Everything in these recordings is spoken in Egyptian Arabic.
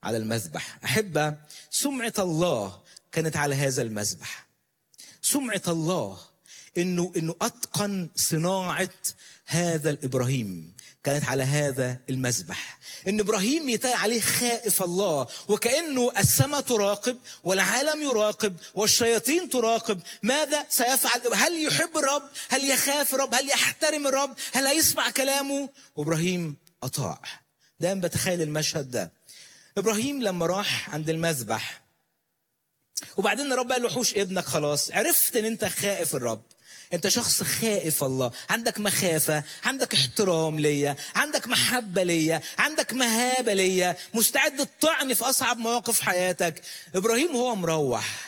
على المذبح أحبة سمعة الله كانت على هذا المذبح سمعة الله انه انه اتقن صناعه هذا الابراهيم كانت على هذا المذبح ان ابراهيم يتقال عليه خائف الله وكانه السماء تراقب والعالم يراقب والشياطين تراقب ماذا سيفعل هل يحب الرب هل يخاف الرب هل يحترم الرب هل هيسمع كلامه وابراهيم اطاع دايما بتخيل المشهد ده ابراهيم لما راح عند المذبح وبعدين الرب قال له حوش ابنك خلاص عرفت ان انت خائف الرب انت شخص خائف الله عندك مخافة عندك احترام ليا عندك محبة ليا عندك مهابة ليا مستعد تطعني في أصعب مواقف حياتك إبراهيم هو مروح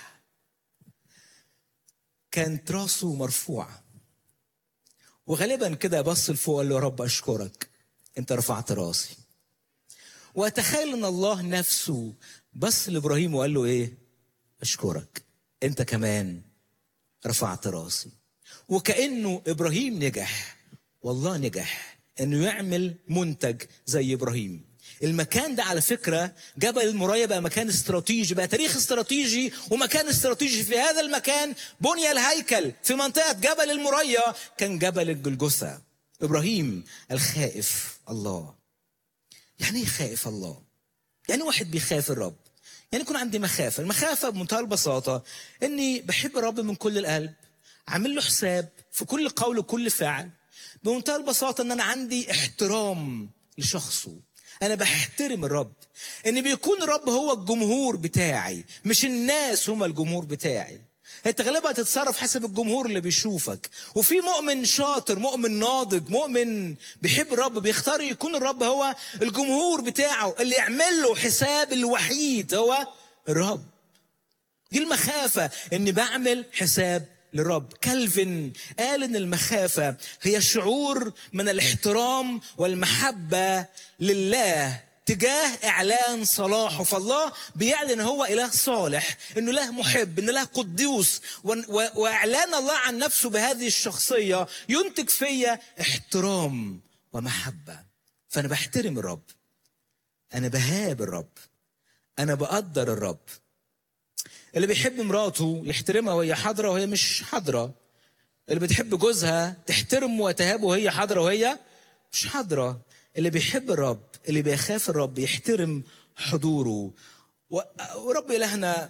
كانت راسه مرفوعة وغالبا كده بص لفوق قال له يا رب أشكرك أنت رفعت راسي وأتخيل أن الله نفسه بص لإبراهيم وقال له إيه أشكرك أنت كمان رفعت راسي وكأنه إبراهيم نجح والله نجح إنه يعمل منتج زي إبراهيم المكان ده على فكرة جبل المراية بقى مكان استراتيجي بقى تاريخ استراتيجي ومكان استراتيجي في هذا المكان بني الهيكل في منطقة جبل المراية كان جبل الجلجثة إبراهيم الخائف الله يعني ايه خائف الله يعني واحد بيخاف الرب يعني يكون عندي مخافة المخافة بمنتهى البساطة اني بحب الرب من كل القلب عامل له حساب في كل قول وكل فعل بمنتهى البساطة ان انا عندي احترام لشخصه انا بحترم الرب ان بيكون الرب هو الجمهور بتاعي مش الناس هم الجمهور بتاعي انت غالبا هتتصرف حسب الجمهور اللي بيشوفك وفي مؤمن شاطر مؤمن ناضج مؤمن بيحب الرب بيختار يكون الرب هو الجمهور بتاعه اللي يعمل له حساب الوحيد هو الرب دي المخافة اني بعمل حساب للرب كالفن قال ان المخافة هي شعور من الاحترام والمحبة لله تجاه اعلان صلاحه فالله بيعلن هو اله صالح انه اله محب انه اله قدوس واعلان الله عن نفسه بهذه الشخصيه ينتج فيا احترام ومحبه فانا بحترم الرب انا بهاب الرب انا بقدر الرب اللي بيحب مراته يحترمها وهي حاضره وهي مش حاضره اللي بتحب جوزها تحترمه وتهابه وهي حاضره وهي مش حاضره اللي بيحب الرب اللي بيخاف الرب يحترم حضوره ورب إلهنا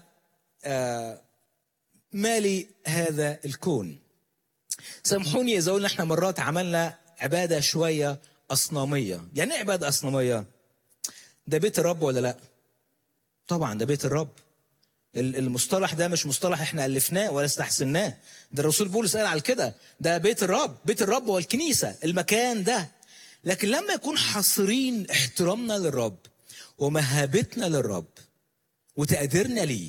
مالي هذا الكون سامحوني إذا قلنا احنا مرات عملنا عبادة شوية أصنامية يعني ايه عبادة أصنامية ده بيت الرب ولا لا طبعا ده بيت الرب المصطلح ده مش مصطلح احنا ألفناه ولا استحسناه ده الرسول بولس قال على كده ده بيت الرب بيت الرب هو الكنيسة المكان ده لكن لما يكون حاصرين احترامنا للرب ومهابتنا للرب وتقديرنا ليه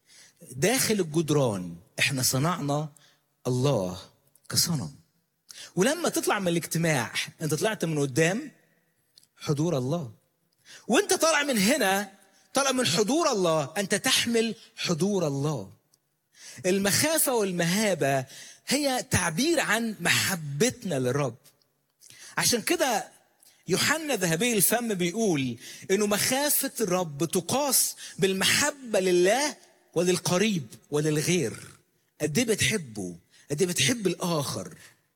داخل الجدران احنا صنعنا الله كصنم ولما تطلع من الاجتماع انت طلعت من قدام حضور الله وانت طالع من هنا طالع من حضور الله انت تحمل حضور الله المخافه والمهابه هي تعبير عن محبتنا للرب عشان كده يوحنا ذهبي الفم بيقول انه مخافه الرب تقاس بالمحبه لله وللقريب وللغير قد ايه بتحبه قد ايه بتحب الاخر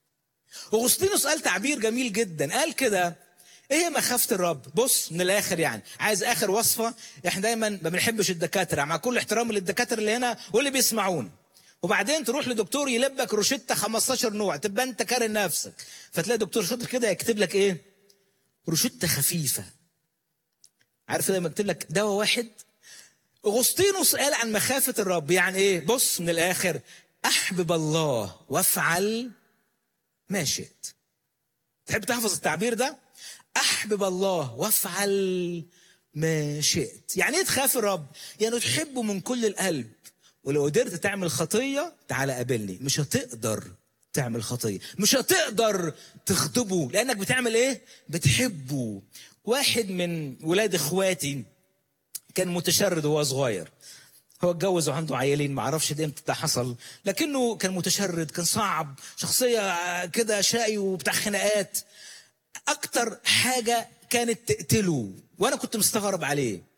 اغسطينوس قال تعبير جميل جدا قال كده ايه مخافه الرب بص من الاخر يعني عايز اخر وصفه احنا دايما ما بنحبش الدكاتره مع كل احترام للدكاتره اللي هنا واللي بيسمعونا وبعدين تروح لدكتور يلبك روشته 15 نوع تبقى انت كارن نفسك فتلاقي دكتور شاطر كده يكتب لك ايه روشته خفيفه عارف لما يكتب لك دواء واحد اغسطينوس قال عن مخافه الرب يعني ايه بص من الاخر احبب الله وافعل ما شئت تحب تحفظ التعبير ده احبب الله وافعل ما شئت يعني ايه تخاف الرب يعني تحبه من كل القلب ولو قدرت تعمل خطية تعالى قابلني مش هتقدر تعمل خطية مش هتقدر تخطبه لأنك بتعمل إيه؟ بتحبه واحد من ولاد إخواتي كان متشرد وهو صغير هو اتجوز وعنده عيالين ما اعرفش ده امتى ده حصل لكنه كان متشرد كان صعب شخصيه كده شقي وبتاع خناقات اكتر حاجه كانت تقتله وانا كنت مستغرب عليه